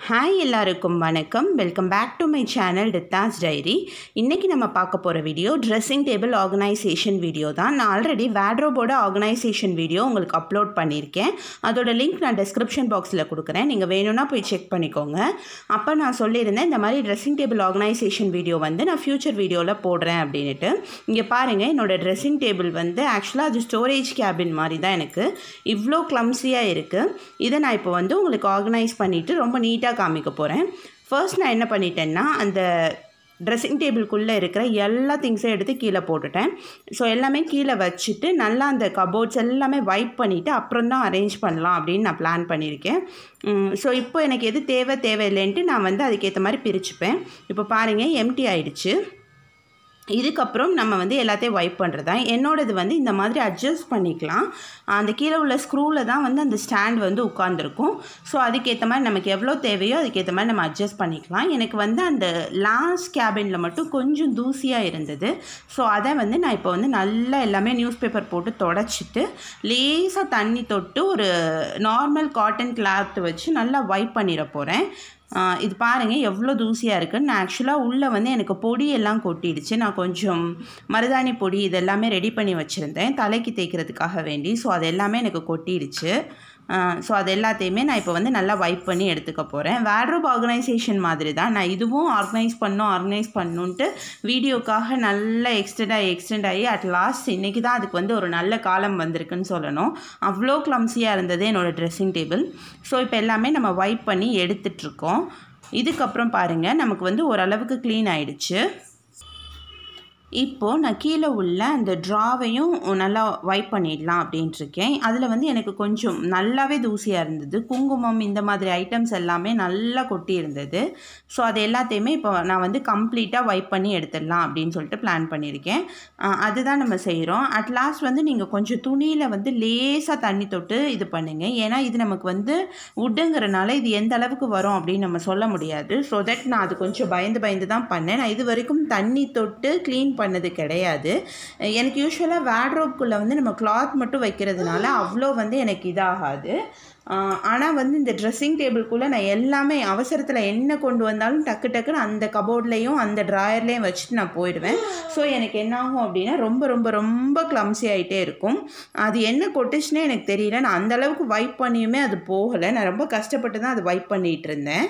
hi எல்லாருக்கும் வணக்கம் welcome back to my channel Dithas diary இன்றைக்கி நம்ம பார்க்க போகிற video dressing table organization video தான் நான் ஆல்ரெடி வேட்ரோபோட ஆர்கனைசேஷன் வீடியோ உங்களுக்கு அப்லோட் பண்ணியிருக்கேன் அதோட லிங்க் நான் டிஸ்கிரிப்ஷன் பாக்ஸில் கொடுக்குறேன் நீங்கள் வேணும்னா போய் செக் பண்ணிக்கோங்க அப்போ நான் சொல்லியிருந்தேன் இந்த மாதிரி ட்ரெஸ்ஸிங் டேபிள் ஆர்கனைசேஷன் வீடியோ வந்து நான் ஃப்யூச்சர் வீடியோவில் போடுறேன் அப்படின்ட்டு இங்கே பாருங்கள் என்னோடய ட்ரெஸ்ஸிங் டேபிள் வந்து ஆக்சுவலாக அது ஸ்டோரேஜ் கேபின் மாதிரி தான் எனக்கு இவ்வளோ க்ளம்ஸியாக இருக்குது இதை நான் இப்போ வந்து உங்களுக்கு ஆர்கனைஸ் பண்ணிவிட்டு ரொம்ப நீட்டாக காமிக்க போகிறேன் ஃபர்ஸ்ட் நான் என்ன பண்ணிட்டேன்னா அந்த ட்ரெஸ்ஸிங் டேபிள்குள்ளே இருக்கிற எல்லா திங்ஸையும் எடுத்து கீழே போட்டுட்டேன் ஸோ எல்லாமே கீழே வச்சுட்டு நல்லா அந்த கபோர்ட்ஸ் எல்லாமே வைப் பண்ணிவிட்டு அப்புறம் தான் அரேஞ்ச் பண்ணலாம் அப்படின்னு நான் பிளான் பண்ணியிருக்கேன் ஸோ இப்போ எனக்கு எது தேவை தேவையில்லைன்ட்டு நான் வந்து அதுக்கேற்ற மாதிரி பிரிச்சுப்பேன் இப்போ பாருங்கள் எம்டி ஆயிடுச்சு இதுக்கப்புறம் நம்ம வந்து எல்லாத்தையும் வைப் பண்ணுறது தான் என்னோடது வந்து இந்த மாதிரி அட்ஜஸ்ட் பண்ணிக்கலாம் அந்த கீழே உள்ள ஸ்க்ரூவில் தான் வந்து அந்த ஸ்டாண்ட் வந்து உட்காந்துருக்கும் ஸோ அதுக்கேற்ற மாதிரி நமக்கு எவ்வளோ தேவையோ அதுக்கேற்ற மாதிரி நம்ம அட்ஜஸ்ட் பண்ணிக்கலாம் எனக்கு வந்து அந்த லாஸ்ட் கேபினில் மட்டும் கொஞ்சம் தூசியாக இருந்தது ஸோ அதை வந்து நான் இப்போ வந்து நல்லா எல்லாமே நியூஸ் பேப்பர் போட்டு தொடச்சிட்டு லேசாக தண்ணி தொட்டு ஒரு நார்மல் காட்டன் கிளாத் வச்சு நல்லா வைப் பண்ணிட போகிறேன் இது பாருங்கள் எவ்வளோ தூசியாக இருக்குன்னு நான் ஆக்சுவலாக உள்ளே வந்து எனக்கு பொடி எல்லாம் கொட்டிடுச்சு நான் கொஞ்சம் மருதாணி பொடி இதெல்லாமே ரெடி பண்ணி வச்சுருந்தேன் தலைக்கு தேய்க்கிறதுக்காக வேண்டி ஸோ அது எல்லாமே எனக்கு கொட்டிடுச்சு ஸோ அது எல்லாத்தையுமே நான் இப்போ வந்து நல்லா வைப் பண்ணி எடுத்துக்க போகிறேன் வேட்ரோப் ஆர்கனைசேஷன் மாதிரி தான் நான் இதுவும் ஆர்கனைஸ் பண்ணோம் ஆர்கனைஸ் பண்ணுன்ட்டு வீடியோக்காக நல்லா எக்ஸ்டெண்ட் ஆகி எக்ஸ்டெண்ட் ஆகி அட் லாஸ்ட் இன்றைக்கி தான் அதுக்கு வந்து ஒரு நல்ல காலம் வந்திருக்குன்னு சொல்லணும் அவ்வளோ க்ளம்ஸியாக இருந்தது என்னோடய ட்ரெஸ்ஸிங் டேபிள் ஸோ இப்போ எல்லாமே நம்ம வைப் பண்ணி எடுத்துட்ருக்கோம் இதுக்கப்புறம் பாருங்கள் நமக்கு வந்து ஓரளவுக்கு க்ளீன் ஆகிடுச்சு இப்போது நான் கீழே உள்ள அந்த ட்ராவையும் நல்லா வைப் பண்ணிடலாம் அப்படின்ட்டு இருக்கேன் அதில் வந்து எனக்கு கொஞ்சம் நல்லாவே தூசியாக இருந்தது குங்குமம் இந்த மாதிரி ஐட்டம்ஸ் எல்லாமே நல்லா கொட்டி இருந்தது ஸோ அது எல்லாத்தையுமே இப்போ நான் வந்து கம்ப்ளீட்டாக வைப் பண்ணி எடுத்துடலாம் அப்படின்னு சொல்லிட்டு பிளான் பண்ணியிருக்கேன் அதுதான் நம்ம செய்கிறோம் அட் லாஸ்ட் வந்து நீங்கள் கொஞ்சம் துணியில் வந்து லேசாக தண்ணி தொட்டு இது பண்ணுங்கள் ஏன்னா இது நமக்கு வந்து உட்டுங்கிறனால இது எந்த அளவுக்கு வரும் அப்படின்னு நம்ம சொல்ல முடியாது ஸோ தட் நான் அது கொஞ்சம் பயந்து பயந்து தான் பண்ணேன் நான் இது வரைக்கும் தண்ணி தொட்டு க்ளீன் பண்ணது கிடையாது எனக்கு யூஸ்வலாக வேட்ரோப்குள்ளே வந்து நம்ம கிளாத் மட்டும் வைக்கிறதுனால அவ்வளோ வந்து எனக்கு இதாகாது ஆனால் வந்து இந்த ட்ரெஸ்ஸிங் டேபிள்குள்ளே நான் எல்லாமே அவசரத்தில் என்ன கொண்டு வந்தாலும் டக்கு டக்குன்னு அந்த கபோர்ட்லேயும் அந்த ட்ராயர்லேயும் வச்சுட்டு நான் போயிடுவேன் ஸோ எனக்கு என்னாகும் அப்படின்னா ரொம்ப ரொம்ப ரொம்ப க்ளம்ஸி ஆகிட்டே இருக்கும் அது என்ன கொட்டுச்சுன்னே எனக்கு தெரியல நான் அந்தளவுக்கு வைப் பண்ணியுமே அது போகலை நான் ரொம்ப கஷ்டப்பட்டு தான் அது வைப் பண்ணிகிட்டு இருந்தேன்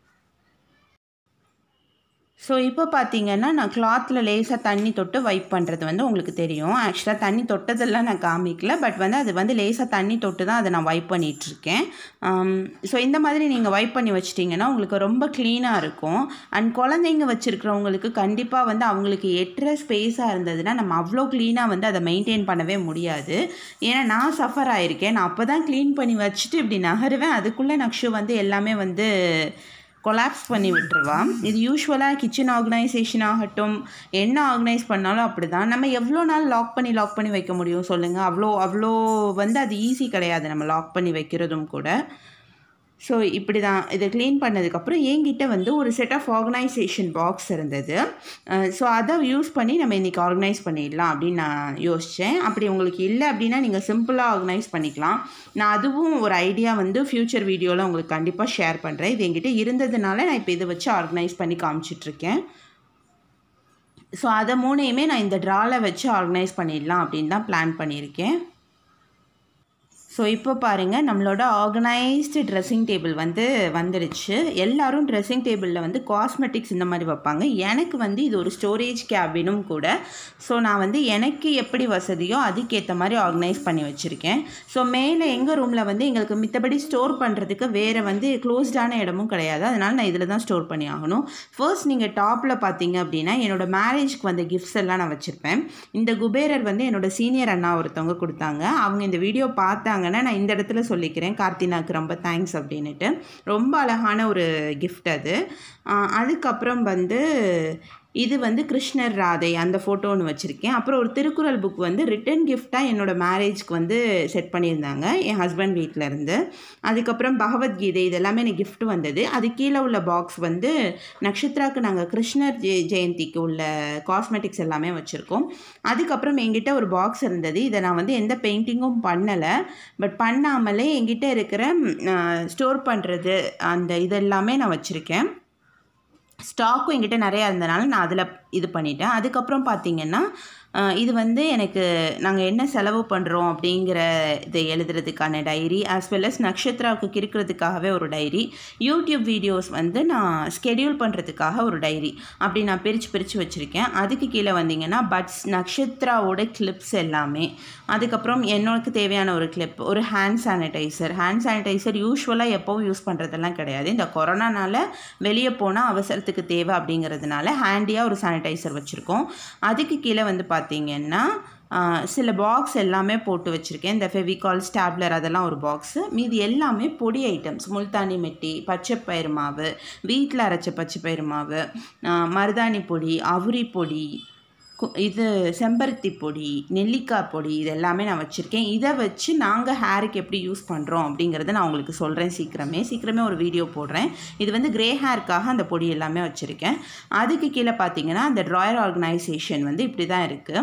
ஸோ இப்போ பார்த்தீங்கன்னா நான் கிளாத்தில் லேசாக தண்ணி தொட்டு வைப் பண்ணுறது வந்து உங்களுக்கு தெரியும் ஆக்சுவலாக தண்ணி தொட்டதெல்லாம் நான் காமிக்கல பட் வந்து அது வந்து லேசாக தண்ணி தொட்டு தான் அதை நான் வைப் பண்ணிகிட்ருக்கேன் ஸோ இந்த மாதிரி நீங்கள் வைப் பண்ணி வச்சிட்டிங்கன்னா உங்களுக்கு ரொம்ப க்ளீனாக இருக்கும் அண்ட் குழந்தைங்க வச்சுருக்கிறவங்களுக்கு கண்டிப்பாக வந்து அவங்களுக்கு எட்டுற ஸ்பேஸாக இருந்ததுன்னா நம்ம அவ்வளோ க்ளீனாக வந்து அதை மெயின்டைன் பண்ணவே முடியாது ஏன்னா நான் சஃபர் ஆகிருக்கேன் நான் அப்போ தான் க்ளீன் பண்ணி வச்சுட்டு இப்படி நகருவேன் அதுக்குள்ளே நக்ஷு வந்து எல்லாமே வந்து கொலாப்ஸ் பண்ணி விட்டுருவான் இது யூஸ்வலாக கிச்சன் ஆர்கனைசேஷன் ஆகட்டும் என்ன ஆர்கனைஸ் பண்ணாலும் அப்படி தான் நம்ம எவ்வளோ நாள் லாக் பண்ணி லாக் பண்ணி வைக்க முடியும் சொல்லுங்கள் அவ்வளோ அவ்வளோ வந்து அது ஈஸி கிடையாது நம்ம லாக் பண்ணி வைக்கிறதும் கூட ஸோ இப்படி தான் இதை க்ளீன் பண்ணதுக்கப்புறம் என்கிட்ட வந்து ஒரு செட் ஆஃப் ஆர்கனைசேஷன் பாக்ஸ் இருந்தது ஸோ அதை யூஸ் பண்ணி நம்ம இன்றைக்கி ஆர்கனைஸ் பண்ணிடலாம் அப்படின்னு நான் யோசித்தேன் அப்படி உங்களுக்கு இல்லை அப்படின்னா நீங்கள் சிம்பிளாக ஆர்கனைஸ் பண்ணிக்கலாம் நான் அதுவும் ஒரு ஐடியா வந்து ஃப்யூச்சர் வீடியோவில் உங்களுக்கு கண்டிப்பாக ஷேர் பண்ணுறேன் இது என்கிட்ட இருந்ததுனால நான் இப்போ இதை வச்சு ஆர்கனைஸ் பண்ணி காமிச்சிட்ருக்கேன் ஸோ அதை மூணையுமே நான் இந்த ட்ராவில் வச்சு ஆர்கனைஸ் பண்ணிடலாம் அப்படின்னு தான் பிளான் பண்ணியிருக்கேன் ஸோ இப்போ பாருங்கள் நம்மளோட ஆர்கனைஸ்டு ட்ரெஸ்ஸிங் டேபிள் வந்து வந்துடுச்சு எல்லோரும் ட்ரெஸ்ஸிங் டேபிளில் வந்து காஸ்மெட்டிக்ஸ் இந்த மாதிரி வைப்பாங்க எனக்கு வந்து இது ஒரு ஸ்டோரேஜ் கேபினும் கூட ஸோ நான் வந்து எனக்கு எப்படி வசதியோ அதுக்கேற்ற மாதிரி ஆர்கனைஸ் பண்ணி வச்சுருக்கேன் ஸோ மேலே எங்கள் ரூமில் வந்து எங்களுக்கு மித்தபடி ஸ்டோர் பண்ணுறதுக்கு வேறு வந்து க்ளோஸ்டான இடமும் கிடையாது அதனால் நான் இதில் தான் ஸ்டோர் பண்ணி ஆகணும் ஃபர்ஸ்ட் நீங்கள் டாப்பில் பார்த்தீங்க அப்படின்னா என்னோடய மேரேஜ்க்கு வந்த கிஃப்ட்ஸ் எல்லாம் நான் வச்சுருப்பேன் இந்த குபேரர் வந்து என்னோடய சீனியர் அண்ணா ஒருத்தவங்க கொடுத்தாங்க அவங்க இந்த வீடியோ பார்த்தாங்க பண்ணாங்கன்னா நான் இந்த இடத்துல சொல்லிக்கிறேன் கார்த்தினாக்கு ரொம்ப தேங்க்ஸ் அப்படின்ட்டு ரொம்ப அழகான ஒரு கிஃப்ட் அது அதுக்கப்புறம் வந்து இது வந்து கிருஷ்ணர் ராதை அந்த ஃபோட்டோ ஒன்று வச்சுருக்கேன் அப்புறம் ஒரு திருக்குறள் புக் வந்து ரிட்டன் கிஃப்டாக என்னோடய மேரேஜ்க்கு வந்து செட் பண்ணியிருந்தாங்க என் ஹஸ்பண்ட் வீட்டில் இருந்து அதுக்கப்புறம் பகவத்கீதை இதெல்லாமே எனக்கு gift வந்தது அது கீழே உள்ள பாக்ஸ் வந்து நக்ஷத்ராக்கு நாங்கள் கிருஷ்ணர் ஜெய ஜெயந்திக்கு உள்ள காஸ்மெட்டிக்ஸ் எல்லாமே வச்சுருக்கோம் அதுக்கப்புறம் என்கிட்ட ஒரு பாக்ஸ் இருந்தது இதை நான் வந்து எந்த பெயிண்டிங்கும் பண்ணலை பட் பண்ணாமலே என்கிட்ட இருக்கிற ஸ்டோர் பண்ணுறது அந்த இதெல்லாமே நான் வச்சுருக்கேன் ஸ்டாக்கும் என்கிட்ட நிறையா இருந்தனால நான் அதில் இது பண்ணிட்டேன் அதுக்கப்புறம் பார்த்தீங்கன்னா அஹ், இது வந்து எனக்கு நாங்கள் என்ன செலவு பண்ணுறோம் அப்படிங்கிற இதை எழுதுறதுக்கான டைரி ஆஸ் வெல் அஸ் நக்ஷத்ராவுக்கு கிறுக்கிறதுக்காகவே ஒரு டைரி யூடியூப் வீடியோஸ் வந்து நான் ஸ்கெடியூல் பண்ணுறதுக்காக ஒரு டைரி அப்படி நான் பிரித்து பிரித்து வச்சுருக்கேன் அதுக்கு கீழே வந்தீங்கன்னா பட்ஸ் நக்ஷத்ராவோட கிளிப்ஸ் எல்லாமே அதுக்கப்புறம் என்னோடக்கு தேவையான ஒரு கிளிப் ஒரு ஹேண்ட் சானிடைசர் ஹேண்ட் சானிடைசர் யூஸ்வலாக எப்போவும் யூஸ் பண்ணுறதெல்லாம் கிடையாது இந்த கொரோனானால வெளியே போனால் அவசரத்துக்கு தேவை அப்படிங்கிறதுனால ஹேண்டியாக ஒரு சானிடைசர் வச்சுருக்கோம் அதுக்கு கீழே வந்து பார்த்தீங்கன்னா ஆஹ், சில பாக்ஸ் எல்லாமே போட்டு வச்சுருக்கேன் இந்த ஃபெவிகால் ஸ்டாப்லர் அதெல்லாம் ஒரு பாக்ஸு மீதி எல்லாமே பொடி ஐட்டம்ஸ் முல்தானி மெட்டி பச்சைப்பயிறு மாவு வீட்டில் அரைச்ச பச்சைப்பயிறு மாவு ஆஹ், மருதாணி பொடி அவுரி பொடி கு- இது செம்பருத்தி பொடி நெல்லிக்காய் பொடி இது எல்லாமே நான் வச்சுருக்கேன் இதை வச்சு நாங்கள் ஹேருக்கு எப்படி யூஸ் பண்ணுறோம் அப்படிங்கிறத நான் உங்களுக்கு சொல்கிறேன் சீக்கிரமே சீக்கிரமே ஒரு வீடியோ போடுறேன் இது வந்து கிரே ஹேருக்காக அந்த பொடி எல்லாமே வச்சுருக்கேன் அதுக்கு கீழே பார்த்தீங்கன்னா அந்த ட்ராயர் ஆர்கனைசேஷன் வந்து இப்படி தான் இருக்குது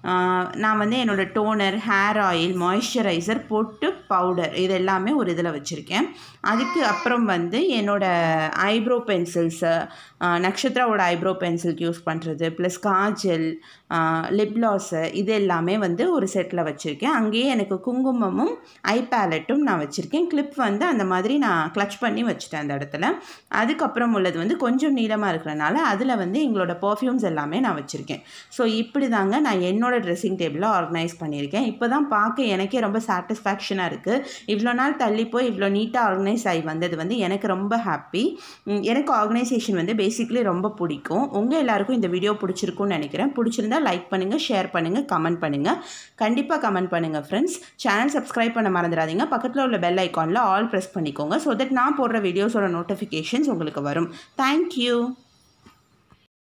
நான் வந்து என்னோடய டோனர் ஹேர் ஆயில் மாய்ஸ்சரைசர் பொட்டு பவுடர் இது எல்லாமே ஒரு இதில் வச்சுருக்கேன் அதுக்கு அப்புறம் வந்து என்னோட ஐப்ரோ பென்சில்ஸு நக்ஷத்ராவோட ஐப்ரோ பென்சிலுக்கு யூஸ் பண்ணுறது ப்ளஸ் காஜல் லிப் லாஸு இது எல்லாமே வந்து ஒரு செட்டில் வச்சுருக்கேன் அங்கேயே எனக்கு குங்குமமும் ஐ பேலட்டும் நான் வச்சுருக்கேன் கிளிப் வந்து அந்த மாதிரி நான் க்ளச் பண்ணி வச்சுட்டேன் அந்த இடத்துல அதுக்கப்புறம் உள்ளது வந்து கொஞ்சம் நீளமாக இருக்கிறனால அதில் வந்து எங்களோட பர்ஃப்யூம்ஸ் எல்லாமே நான் வச்சுருக்கேன் ஸோ இப்படி தாங்க நான் என்னோட ட்ரெஸ்ஸிங் டேபிளை ஆர்கனைஸ் பண்ணியிருக்கேன் இப்போ தான் பார்க்க எனக்கே ரொம்ப சாட்டிஸ்ஃபேக்ஷனாக இருக்குது இவ்வளோ நாள் தள்ளி போய் இவ்வளோ நீட்டாக ஆர்கனைஸ் ஆகி வந்தது வந்து எனக்கு ரொம்ப ஹாப்பி எனக்கு ஆர்கனைசேஷன் வந்து பேசிக்லி ரொம்ப பிடிக்கும் உங்கள் எல்லாருக்கும் இந்த வீடியோ பிடிச்சிருக்கும்னு நினைக்கிறேன் பிடிச்சிருந்தா லைக் பண்ணுங்கள் ஷேர் பண்ணுங்கள் கமெண்ட் பண்ணுங்கள் கண்டிப்பாக கமெண்ட் பண்ணுங்கள் ஃப்ரெண்ட்ஸ் சேனல் சப்ஸ்கிரைப் பண்ண மறந்துடாதீங்க பக்கத்தில் உள்ள பெல் ஐக்கானில் ஆல் ப்ரெஸ் பண்ணிக்கோங்க ஸோ தட் நான் போடுற வீடியோஸோட நோட்டிஃபிகேஷன்ஸ் உங்களுக்கு வரும் தேங்க்யூ